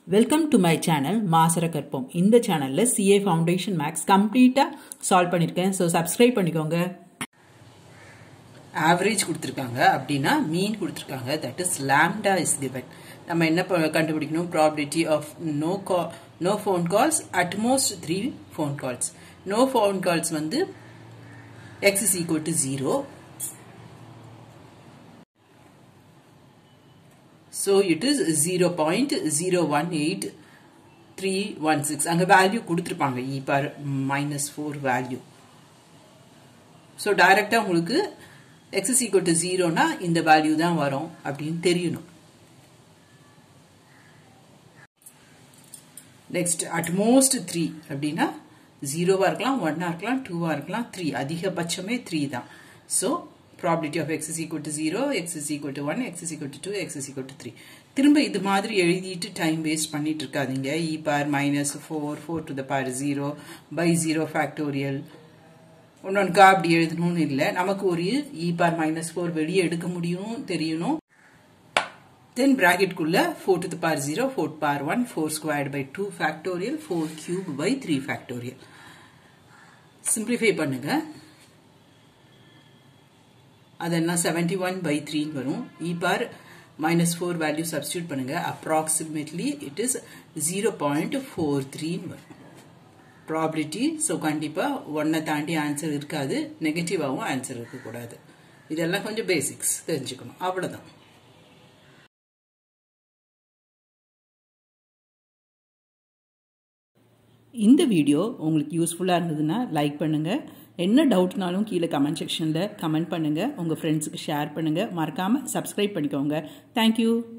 welcome to my channel மாசர கற்போம் இந்த சேனலில் சிஏ ஃபவுண்டேஷன் மேக்ஸ் கம்ப்ளீட்டாக சால்வ் பண்ணியிருக்கேன் ஸோ சப்ஸ்கிரைப் பண்ணிக்கோங்க ஆவரேஜ் கொடுத்துருக்காங்க அப்படின்னா மீன் கொடுத்துருக்காங்க that is lambda is given நம்ம என்ன ப- கண்டுபிடிக்கணும் ப்ராபிலிட்டி ஆஃப் நோ கா no phone calls at most three phone calls no phone calls வந்து X is equal to zero so it is zero point zero one eight three one six அங்கே value கொடுத்துருப்பாங்க e power minus four value so டைரக்டாக உங்களுக்கு X is equal to ஜீரோனா இந்த value தான் வரும் அப்படின்னு தெரியணும் நெக்ஸ்ட் அட்மோஸ்ட் த்ரீ அப்படின்னா ஜீரோவாக இருக்கலாம் ஒன்னாக இருக்கலாம் டூவாக இருக்கலாம் த்ரீ அதிகபட்சமே த்ரீ தான் so probability of X is equal to zero X is equal to one X is equal to two X is equal to three திரும்ப இது மாதிரி எழுதிட்டு டைம் வேஸ்ட் பண்ணிட்டு இருக்காதீங்க e power minus four four to the power zero by zero factorial ஒன்னொன்றுக்கா அப்படி எழுதணும்னு இல்லை நமக்கு ஒரு இ பார் மைனஸ் ஃபோர் வெளியே எடுக்க முடியும் தெரியணும் தென் ப்ராக்கெட்குள்ள four to the power zero four power one four squared by two factorial four cube by three factorial simplify பண்ணுங்க அது என்ன செவன்டி ஒன் பை த்ரீன்னு வரும் e power minus four value substitute பண்ணுங்க approximately it is zero point four த்ரீன்னு வரும் probability so கண்டிப்பாக ஒன்றை தாண்டி ஆன்சர் இருக்காது நெகட்டிவாகவும் ஆன்சர் இருக்கக்கூடாது இதெல்லாம் கொஞ்சம் பேசிக்ஸ் தெரிஞ்சுக்கணும் அவ்வளோதான் இந்த வீடியோ உங்களுக்கு யூஸ்ஃபுல்லாக இருந்ததுன்னா லைக் பண்ணுங்கள் என்ன டவுட்னாலும் கீழே கமெண்ட் செக்ஷனில் கமெண்ட் பண்ணுங்கள் உங்கள் ஃப்ரெண்ட்ஸுக்கு ஷேர் பண்ணுங்கள் மறக்காமல் சப்ஸ்கிரைப் பண்ணிக்கோங்க தேங்க்யூ